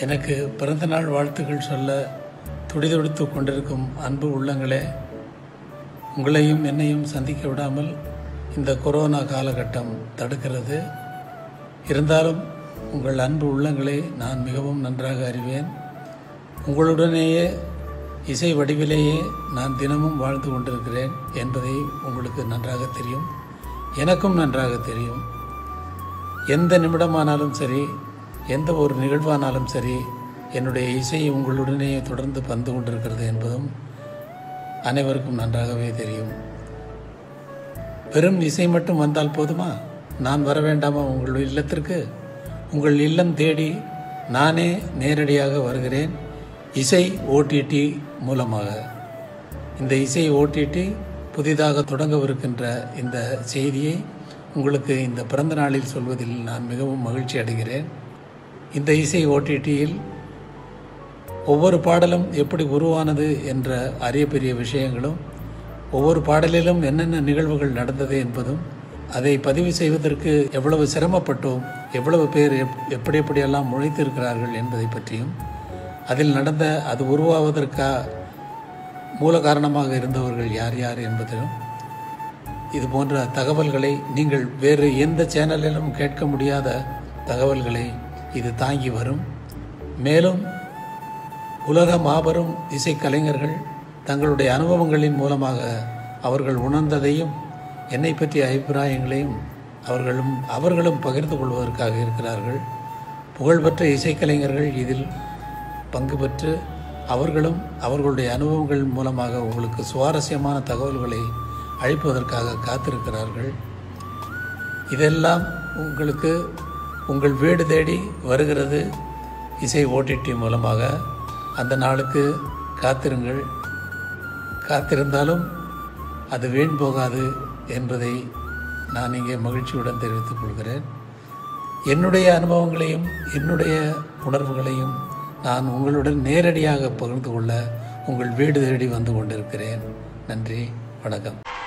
எனக்கு பிறந்தநாள் வாழ்த்துக்கள் சொல்ல துடிதுடித்து கொண்டிருக்கும் அன்பு உள்ளங்களே உங்களையும் என்னையும் சந்திக்க விடாமல் இந்த கொரோனா காலகட்டம் தடுக்கிறது இருந்தாலும் உங்கள் அன்பு உள்ளங்களை நான் மிகவும் நன்றாக அறிவேன் உங்களுடனேயே இசை வடிவிலேயே நான் தினமும் வாழ்ந்து கொண்டிருக்கிறேன் என்பதை உங்களுக்கு நன்றாக தெரியும் எனக்கும் நன்றாக தெரியும் எந்த நிமிடமானாலும் சரி எந்த ஒரு நிகழ்வானாலும் சரி என்னுடைய இசை உங்களுடனேயே தொடர்ந்து வந்து கொண்டிருக்கிறது என்பதும் அனைவருக்கும் நன்றாகவே தெரியும் வெறும் இசை மட்டும் வந்தால் போதுமா நான் வர வேண்டாமா உங்கள் இல்லத்திற்கு உங்கள் இல்லம் தேடி நானே நேரடியாக வருகிறேன் இசை ஓடிடி மூலமாக இந்த இசை ஓடிடி புதிதாக தொடங்கவிருக்கின்ற இந்த செய்தியை உங்களுக்கு இந்த பிறந்த நாளில் சொல்வதில் நான் மிகவும் மகிழ்ச்சி அடைகிறேன் இந்த இசை ஓடிடியில் ஒவ்வொரு பாடலும் எப்படி உருவானது என்ற அரிய பெரிய விஷயங்களும் ஒவ்வொரு பாடலிலும் என்னென்ன நிகழ்வுகள் நடந்தது என்பதும் அதை பதிவு செய்வதற்கு எவ்வளவு சிரமப்பட்டோம் எவ்வளவு பேர் எப் எப்படி எப்படியெல்லாம் முளைத்திருக்கிறார்கள் என்பதை பற்றியும் அதில் நடந்த அது உருவாவதற்கா மூல காரணமாக இருந்தவர்கள் யார் யார் என்பதிலும் இது போன்ற தகவல்களை நீங்கள் வேறு எந்த சேனலிலும் கேட்க முடியாத தகவல்களை இது தாங்கி வரும் மேலும் உலக மாபெரும் இசைக்கலைஞர்கள் தங்களுடைய அனுபவங்களின் மூலமாக அவர்கள் உணர்ந்ததையும் என்னை பற்றிய அபிப்பிராயங்களையும் அவர்களும் அவர்களும் பகிர்ந்து கொள்வதற்காக இருக்கிறார்கள் புகழ்பெற்ற இசைக்கலைஞர்கள் இதில் பங்கு பெற்று அவர்களும் அவர்களுடைய அனுபவங்கள் மூலமாக உங்களுக்கு சுவாரஸ்யமான தகவல்களை அளிப்பதற்காக காத்திருக்கிறார்கள் இதெல்லாம் உங்களுக்கு உங்கள் வீடு தேடி வருகிறது இசை ஓடிடி மூலமாக அந்த நாளுக்கு காத்திருங்கள் காத்திருந்தாலும் அது வீண் போகாது என்பதை நான் இங்கே மகிழ்ச்சியுடன் தெரிவித்துக் கொள்கிறேன் என்னுடைய அனுபவங்களையும் என்னுடைய உணர்வுகளையும் நான் உங்களுடன் நேரடியாக பகிர்ந்து கொள்ள உங்கள் வீடு தேடி வந்து கொண்டிருக்கிறேன் நன்றி வணக்கம்